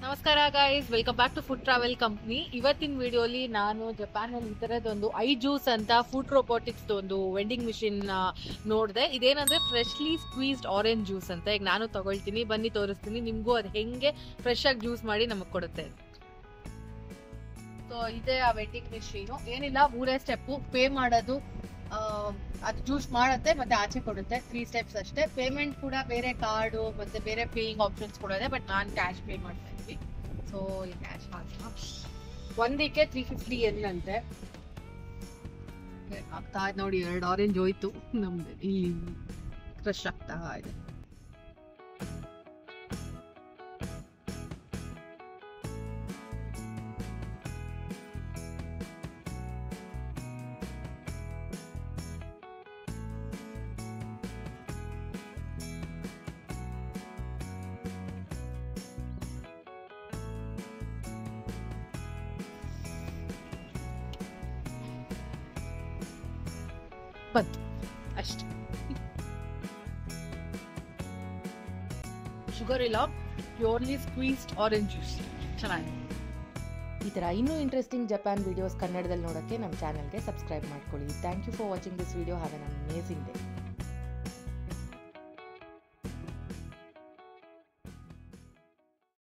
ನಮಸ್ಕಾರ guys welcome back to food travel company ಇವತ್ತಿನ ವಿಡಿಯೋಲಿ ನಾನು ಜಪಾನಲ್ಲಿ ಈ ಥರದೊಂದು ಐ ಜ್ಯೂಸ್ ಅಂತ ಫುಡ್ ರೋಬೋಟಿಕ್ಸ್ ಒಂದು ವೆಂಡಿಂಗ್ ಮಿಷಿನ್ ನೋಡಿದೆ ಇದೇನಂದ್ರೆ ಫ್ರೆಶ್ಲಿ ಸ್ಕ್ವೀಸ್ಡ್ ಆರೆಂಜ್ ಜ್ಯೂಸ್ ಅಂತ ಈಗ ನಾನು ತಗೊಳ್ತೀನಿ ಬನ್ನಿ ತೋರಿಸ್ತೀನಿ ನಿಮಗೂ ಅದು ಹೆಂಗೆ ಫ್ರೆಶ್ ಆಗಿ ಜ್ಯೂಸ್ ಮಾಡಿ ನಮಗೆ ಕೊಡುತ್ತೆ ಸೊ ಇದೇ ಆ ವೆಂಡಿಂಗ್ ಮಿಷಿನು ಏನಿಲ್ಲ ಮೂರೇ ಸ್ಟೆಪ್ಪು ಪೇ ಮಾಡೋದು ಆ, ಅದು ಜ್ಯೂಸ್ ಮಾಡುತ್ತೆ ಮತ್ತೆ ಆಚೆ ಕೊಡುತ್ತೆ ತ್ರೀ ಸ್ಟೆಪ್ಸ್ ಅಷ್ಟೇ ಪೇಮೆಂಟ್ ಕೂಡ ಬೇರೆ ಕಾರ್ಡು ಮತ್ತೆ ಬೇರೆ ಪೇಯಿಂಗ್ ಆಪ್ಷನ್ಸ್ ಕೂಡ ಇದೆ ಬಟ್ ನಾನು ಕ್ಯಾಶ್ ಪೇ ಮಾಡ್ತಾ ಇದ್ವಿ ಸೊ ಈ ಕ್ಯಾಶ್ ಹಾಕೋಣ ಒಂದಕ್ಕೆ ತ್ರೀ ಫಿಫ್ಟಿ ಎನ್ ಅಂತೆ Okay, ಆಗ್ತಾ ಇದೆ ನೋಡಿ ಎರಡು ಆರೆಂಜ್ ಹೋಯ್ತು ನಮ್ದು ಇಲ್ಲಿ ಕ್ರಶ್ ಆಗ್ತಾ ಇದೆ ಬಂತು ಅಷ್ಟೇ ಶುಗರ್ ಇಲ್ಲ ಪ್ಯೂರ್ಲಿ ಸ್ಕ್ವೀಸ್ಡ್ ಆರೆಂಜ್ ಜ್ಯೂಸ್ ಚೆನ್ನಾಗಿದೆ ಈ ಥರ ಇನ್ನೂ ಇಂಟ್ರೆಸ್ಟಿಂಗ್ ಜಪಾನ್ ವಿಡಿಯೋಸ್ ಕನ್ನಡದಲ್ಲಿ ನೋಡೋಕ್ಕೆ ನಮ್ಮ ಚಾನಲ್ಗೆ ಸಬ್ಸ್ಕ್ರೈಬ್ ಮಾಡ್ಕೊಳ್ಳಿ thank you for watching this video have an amazing day